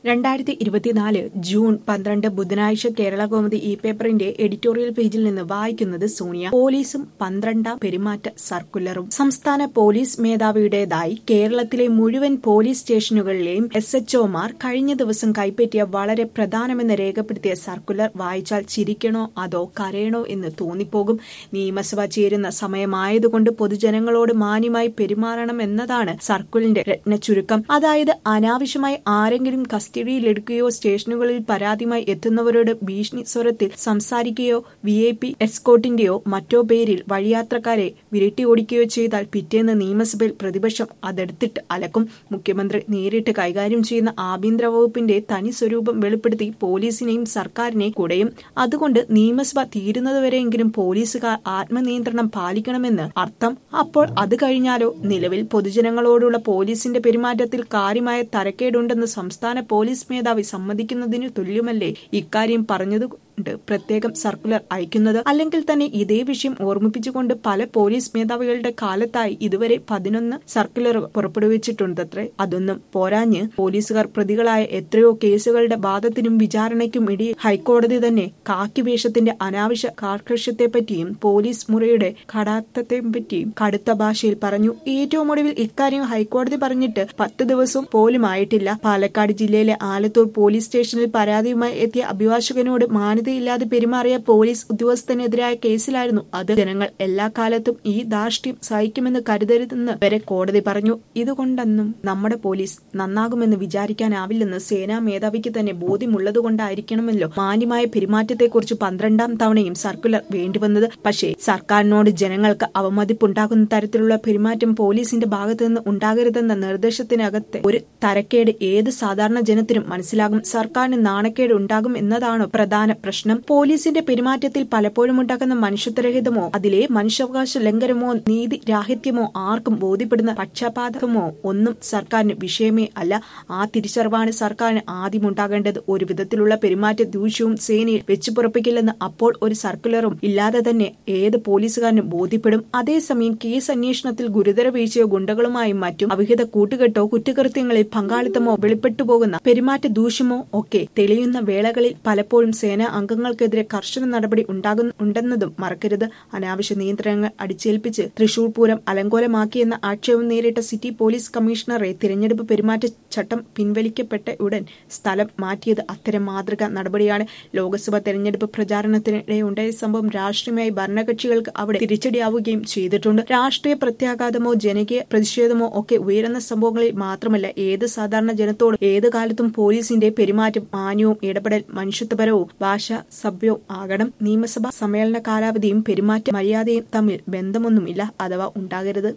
രണ്ടായിരത്തി ഇരുപത്തിനാല് ജൂൺ പന്ത്രണ്ട് ബുധനാഴ്ച കേരള കൗമുദി ഇ പേപ്പറിന്റെ എഡിറ്റോറിയൽ പേജിൽ നിന്ന് വായിക്കുന്നത് സോണിയ പോലീസും പന്ത്രണ്ടാം പെരുമാറ്റ സർക്കുലറും സംസ്ഥാന പോലീസ് മേധാവിയുടേതായി കേരളത്തിലെ മുഴുവൻ പോലീസ് സ്റ്റേഷനുകളിലെയും എസ് എച്ച്ഒമാർ കഴിഞ്ഞ ദിവസം കൈപ്പറ്റിയ വളരെ പ്രധാനമെന്ന് രേഖപ്പെടുത്തിയ സർക്കുലർ വായിച്ചാൽ ചിരിക്കണോ അതോ കരയണോ എന്ന് തോന്നിപ്പോകും നിയമസഭ ചേരുന്ന സമയമായതുകൊണ്ട് പൊതുജനങ്ങളോട് മാന്യമായി പെരുമാറണം എന്നതാണ് സർക്കുലറിന്റെ രത്ന ചുരുക്കം അതായത് അനാവശ്യമായി ആരെങ്കിലും കസ്റ്റഡിയിലെടുക്കുകയോ സ്റ്റേഷനുകളിൽ പരാതിയുമായി എത്തുന്നവരോട് ഭീഷണി സ്വരത്തിൽ സംസാരിക്കുകയോ വി ഐ പി എസ്കോട്ടിന്റെയോ മറ്റോ പേരിൽ വഴിയാത്രക്കാരെ വിരട്ടി ഓടിക്കുകയോ ചെയ്താൽ പിറ്റേന്ന് നിയമസഭയിൽ പ്രതിപക്ഷം അതെടുത്തിട്ട് അലക്കും മുഖ്യമന്ത്രി നേരിട്ട് കൈകാര്യം ചെയ്യുന്ന ആഭ്യന്തര വകുപ്പിന്റെ തനി സ്വരൂപം വെളിപ്പെടുത്തി പോലീസിനെയും സർക്കാരിനെയും കുടയും അതുകൊണ്ട് നിയമസഭ തീരുന്നതുവരെയെങ്കിലും പോലീസുകാർ ആത്മനിയന്ത്രണം പാലിക്കണമെന്ന് അർത്ഥം അപ്പോൾ അത് കഴിഞ്ഞാലോ നിലവിൽ പൊതുജനങ്ങളോടുള്ള പോലീസിന്റെ പെരുമാറ്റത്തിൽ കാര്യമായ തരക്കേടുണ്ടെന്ന് സംസ്ഥാന പോലീസ് മേധാവി സമ്മതിക്കുന്നതിന് തുല്യമല്ലേ ഇക്കാര്യം പറഞ്ഞതുകൊണ്ട് പ്രത്യേകം സർക്കുലർ അയക്കുന്നത് അല്ലെങ്കിൽ തന്നെ ഇതേ വിഷയം ഓർമ്മിപ്പിച്ചുകൊണ്ട് പല പോലീസ് മേധാവികളുടെ കാലത്തായി ഇതുവരെ പതിനൊന്ന് സർക്കുലർ പുറപ്പെടുവിച്ചിട്ടുണ്ടത്രേ അതൊന്നും പോരാഞ്ഞ് പോലീസുകാർ പ്രതികളായ എത്രയോ കേസുകളുടെ വാദത്തിനും വിചാരണയ്ക്കും ഇടയിൽ ഹൈക്കോടതി തന്നെ കാക്കി വേഷത്തിന്റെ അനാവശ്യ കാർക്കശ്യത്തെപ്പറ്റിയും പോലീസ് മുറയുടെ കടാത്തത്തെപ്പറ്റിയും കടുത്ത ഭാഷയിൽ പറഞ്ഞു ഏറ്റവും ഒടുവിൽ ഇക്കാര്യം ഹൈക്കോടതി പറഞ്ഞിട്ട് പത്ത് ദിവസം പോലും ആയിട്ടില്ല പാലക്കാട് ജില്ലയിലെ ആലത്തൂർ പോലീസ് സ്റ്റേഷനിൽ പരാതിയുമായി എത്തിയ അഭിഭാഷകനോട് മാന്യതയില്ലാതെ പെരുമാറിയ പോലീസ് ഉദ്യോഗസ്ഥനെതിരായ കേസിലായിരുന്നു അത് ജനങ്ങൾ എല്ലാ കാലത്തും ഈ ധാർഷ്ട്യം സഹിക്കുമെന്ന് കരുതരുതെന്ന് വരെ കോടതി പറഞ്ഞു ഇതുകൊണ്ടൊന്നും നമ്മുടെ പോലീസ് നന്നാകുമെന്ന് വിചാരിക്കാനാവില്ലെന്ന് സേനാ മേധാവിക്ക് തന്നെ ബോധ്യമുള്ളതുകൊണ്ടായിരിക്കണമല്ലോ മാന്യമായ പെരുമാറ്റത്തെക്കുറിച്ച് പന്ത്രണ്ടാം തവണയും സർക്കുലർ വേണ്ടിവന്നത് പക്ഷേ സർക്കാരിനോട് ജനങ്ങൾക്ക് അവമതിപ്പുണ്ടാക്കുന്ന തരത്തിലുള്ള പെരുമാറ്റം പോലീസിന്റെ ഭാഗത്തുനിന്ന് ഉണ്ടാകരുതെന്ന നിർദ്ദേശത്തിനകത്തെ ഒരു തരക്കേട് ഏത് സാധാരണ ജനത്തിനും മനസ്സിലാകും സർക്കാരിന് നാണക്കേട് ഉണ്ടാകും എന്നതാണോ പ്രധാന പ്രശ്നം പോലീസിന്റെ പെരുമാറ്റത്തിൽ പലപ്പോഴും ഉണ്ടാക്കുന്ന മനുഷ്യത്വരഹിതമോ അതിലെ മനുഷ്യാവകാശ ലംഘനമോ നീതി രാഹിത്യമോ ആർക്കും ബോധ്യപ്പെടുന്ന പക്ഷപാതമോ ഒന്നും സർക്കാരിന് വിഷയമേ അല്ല ആ തിരിച്ചറിവാണ് സർക്കാരിന് ആദ്യം ഉണ്ടാകേണ്ടത് ഒരു വിധത്തിലുള്ള പെരുമാറ്റ ദൂഷ്യവും സേനയിൽ വെച്ചു പുറപ്പിക്കില്ലെന്ന് അപ്പോൾ ഒരു സർക്കുലറും ഇല്ലാതെ തന്നെ ഏത് പോലീസുകാരനും ബോധ്യപ്പെടും അതേസമയം കേസ് അന്വേഷണത്തിൽ ഗുരുതര വീഴ്ചയോ ഗുണ്ടകളുമായും മറ്റും അവിഹിത കൂട്ടുകെട്ടോ കുറ്റകൃത്യങ്ങളിൽ പങ്കാളിത്തമോ വെളിപ്പെട്ടു പോകുന്ന പെരുമാറ്റ ദൂഷ്യമോ ഒക്കെ തെളിയുന്ന വേളകളിൽ പലപ്പോഴും സേനാ അംഗങ്ങൾക്കെതിരെ കർശന നടപടി ഉണ്ടാകുന്നുണ്ടെന്നതും മറക്കരുത് അനാവശ്യ നിയന്ത്രണങ്ങൾ അടിച്ചേൽപ്പിച്ച് തൃശൂർ പൂരം അലങ്കോലമാക്കിയെന്ന ആക്ഷേപം നേരിട്ട സിറ്റി പോലീസ് കമ്മീഷണറെ തിരഞ്ഞെടുപ്പ് പെരുമാറ്റ ചട്ടം പിൻവലിക്കപ്പെട്ട ഉടൻ സ്ഥലം മാറ്റിയത് അത്തരം മാതൃക നടപടിയാണ് ലോക്സഭ തെരഞ്ഞെടുപ്പ് പ്രചാരണത്തിനിടെ ഉണ്ടായ സംഭവം രാഷ്ട്രീയമായി ഭരണകക്ഷികൾക്ക് അവിടെ തിരിച്ചടിയാവുകയും ചെയ്തിട്ടുണ്ട് രാഷ്ട്രീയ പ്രത്യാഘാതമോ ജനകീയ പ്രതിഷേധമോ ഒക്കെ ഉയരുന്ന സംഭവങ്ങളിൽ മാത്രമല്ല ഏത് സാധാരണ ജനത്തോട് ഏത് കാലത്തും പോലീസിന്റെ പെരുമാറ്റം മാന്യവും ഇടപെടൽ മനുഷ്യത്വപരവും ഭാഷ സഭ്യവും ആകണം നിയമസഭാ സമ്മേളന കാലാവധിയും പെരുമാറ്റ മര്യാദയും തമ്മിൽ ബന്ധമൊന്നുമില്ല അഥവാ ഉണ്ടാകരുത്